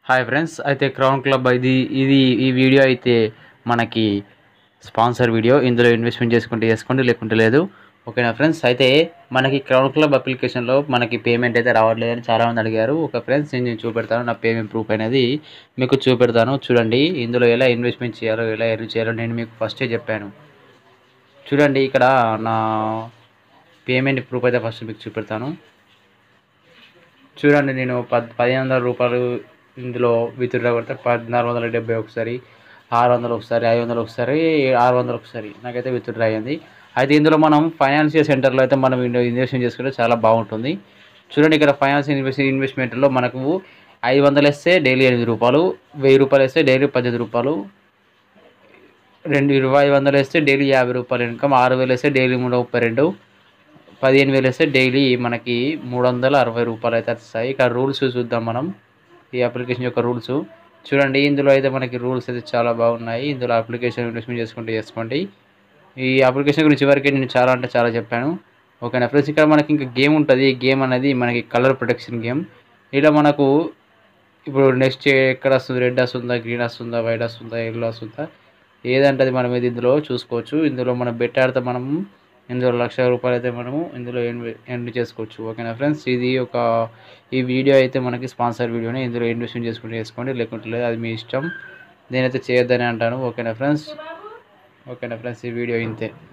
hi friends అయితే crown club ఇది ఇది ఈ వీడియో అయితే మనకి స్పాన్సర్ వీడియో ఇందులో ఇన్వెస్ట్మెంట్ చేసుకుంటే చేసుకోండి లేకుంటే లేదు ఓకేనా ఫ్రెండ్స్ అయితే మనకి క్రౌన్ క్లబ్ అప్లికేషన్లో మనకి పేమెంట్ అయితే రావట్లేదని చాలామంది అడిగారు ఒక ఫ్రెండ్స్ నేను చూపెడతాను నా పేమెంట్ ప్రూఫ్ అనేది మీకు చూపెడతాను చూడండి ఇందులో ఎలా ఇన్వెస్ట్మెంట్ చేయాలో ఎలా ఎర్న్ చేయాలో నేను మీకు ఫస్టే చెప్పాను చూడండి ఇక్కడ నా పేమెంట్ ప్రూఫ్ అయితే ఫస్ట్ మీకు చూపెడతాను చూడండి నేను పద్ పదిహేను వందల రూపాయలు ఇందులో విత్డ్రా కొడితే పద్నాలుగు వందల డెబ్బై ఒకసారి ఆరు వందలు ఒకసారి ఐదు వందలు ఒకసారి ఆరు వందలు ఒకసారి నాకైతే విత్డ్రా అయ్యింది అయితే ఇందులో మనం ఫైనాన్షియల్ సెంటర్లో అయితే మనం ఇందులో ఇన్వెస్ట్మెంట్ చేసుకుంటే చాలా బాగుంటుంది చూడండి ఇక్కడ ఫైనాన్షియల్ ఇన్వెస్ట్ ఇన్వెస్ట్మెంట్లో మనకు ఐదు వందలు వేస్తే డైలీ ఎనిమిది రూపాయలు వెయ్యి రూపాయలు వేస్తే డైలీ పద్దెనిమిది రూపాయలు రెండు ఇరవై ఐదు వందలు వేస్తే డైలీ యాభై రూపాయలు ఇన్కమ్ ఆరు వేలు వేస్తే డైలీ మూడు ముప్పై రెండు పదిహేను వేలు వేస్తే డైలీ మనకి మూడు వందల అరవై రూపాయలు అయితే వస్తాయి ఇక్కడ రూల్స్ చూద్దాం మనం ఈ అప్లికేషన్ యొక్క రూల్స్ చూడండి ఇందులో అయితే మనకి రూల్స్ అయితే చాలా బాగున్నాయి ఇందులో అప్లికేషన్ ఇన్వెస్ట్మెంట్ చేసుకుంటే చేసుకోండి ఈ అప్లికేషన్ గురించి వరకే నేను చాలా అంటే చాలా చెప్పాను ఓకేనా ఫ్రెండ్స్ ఇక్కడ మనకి ఇంకా గేమ్ ఉంటుంది ఈ గేమ్ అనేది మనకి కలర్ ప్రొటెక్షన్ గేమ్ ఇలా మనకు ఇప్పుడు నెక్స్ట్ ఎక్కడ వస్తుంది రెడ్ వస్తుందా గ్రీన్ వస్తుందా వైట్ వస్తుందా ఎల్లో వస్తుందా ఏదంటే అది మనం ఇది ఇందులో చూసుకోవచ్చు ఇందులో మనం బెట్ ఆడితే మనం ఇందులో లక్ష రూపాయలు అయితే మనము ఇందులో ఎర్న్ చేసుకోవచ్చు ఓకేనా ఫ్రెండ్స్ ఇది ఒక ఈ వీడియో అయితే మనకి స్పాన్సర్ వీడియోనే ఇందులో ఇన్వెస్ట్మెంట్ చేసుకుంటే చేసుకోండి లేకుంటే లేదు అది మీ ఇష్టం నేనైతే చేయొద్దని అంటాను ఓకేనా ఫ్రెండ్స్ ఓకేనా ఫ్రెండ్స్ ఈ వీడియో ఇంతే